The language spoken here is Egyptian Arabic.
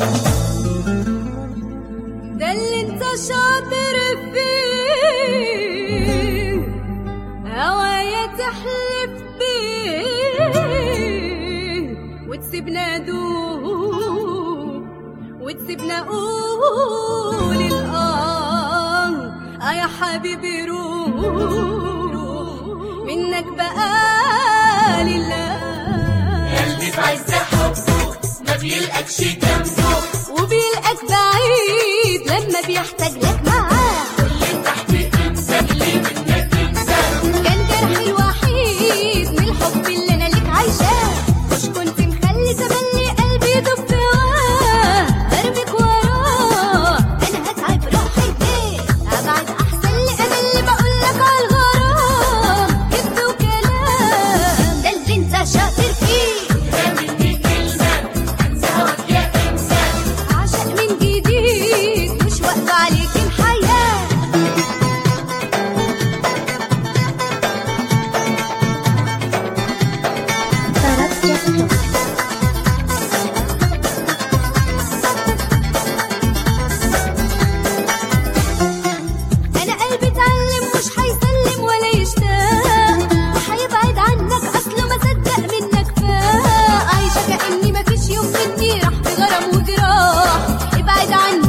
ده اللي انت شاطر فيه هوايا تحلف بيه وتسيبنا دوب وتسيبنا قول الآه آه يا حبيبي روح منك بقى لله قلبي في عز حبه ما بيلقاكش جنبه وبيلقاك بعيد لما بيحتاج لك معاه اللي تحت انسان اللي منك انسان كان جرحي الوحيد من الحب اللي انا ليك عايشاه مش كنت مخلي تملي قلبي يدب في هواه ارميك وراه انا هتعب روحي ليه ابعد احسن لي انا اللي بقول لك على الغرام كذب وكلام ده اللي انت شاطر فيه ده مني كلمة انسى هواك يا انسان عشق من جديد مش وقت عليك الحياه انا قلبي اتعلم مش هيسلم ولا يشتاق وهيبعد عنك اصله ما صدق منك فاق عايشه كاني مفيش يوم مني راح بغرام وجراح ابعد عني